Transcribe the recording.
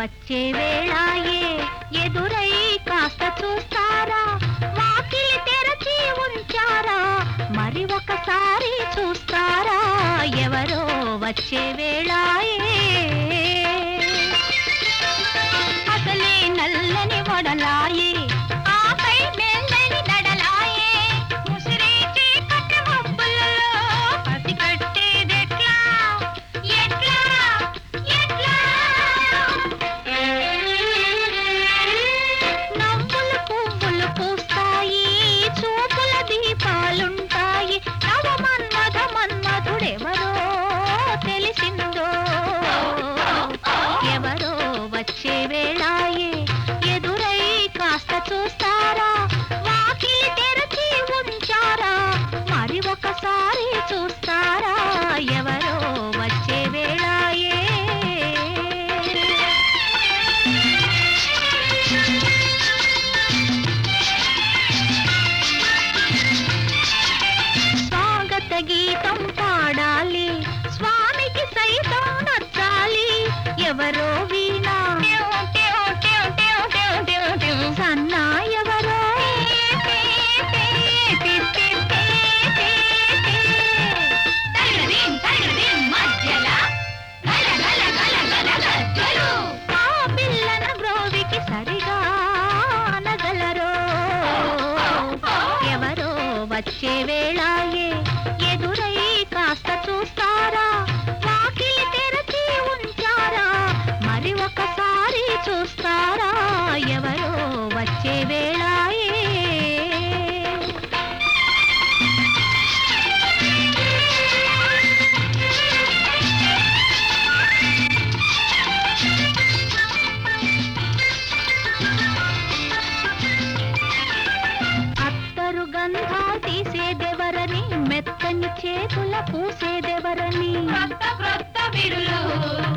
వచ్చే వేళాయే ఎదురై కాస్త చూస్తారా వాకిలి తెరచి ఉంచారా మరి ఒకసారి చూస్తారా ఎవరో వచ్చే వేళాయే అసలే నల్లని వడలాయే ఆపై మెల్లని దడలాయే ముసిరే చీకటి మబ్బులలో పసిగట్టేదెట్లా ఎట్లా ఎట్లా నవ్వులు పువ్వులు పూస్తాయి చూపుల దీపాలుంటాయి నవ మన్మధ మన్మధుడెవరో తెలిసిందో ఎవరో వచ్చే వేళాయే ఎదురై కాస్త చూస్తారా వాకిలి తెరచి ఉంచారా మరి ఒకసారి చూస్తారా ఎవరో వచ్చే వేళాయే స్వాగత గీతం పాడాలి స్వామికి సైతం నచ్చాలి ఎవరో వీణా సన్నా ఎవరో ఆ పిల్లన గ్రోవికి సరిగా అనగలరో ఎవరో వచ్చే వేళాయే ఎదురై కాస్త చూస్తారా వాకిలి తెరచి ఉంచారా మరి ఒకసారి చూస్తారా ఎవరో వచ్చే వేళాయే అత్తరు గంధాలు తీసేదెవరని మెత్తని చేతుల పూసేదెవరని క్రొత్త క్రొత్త విరులు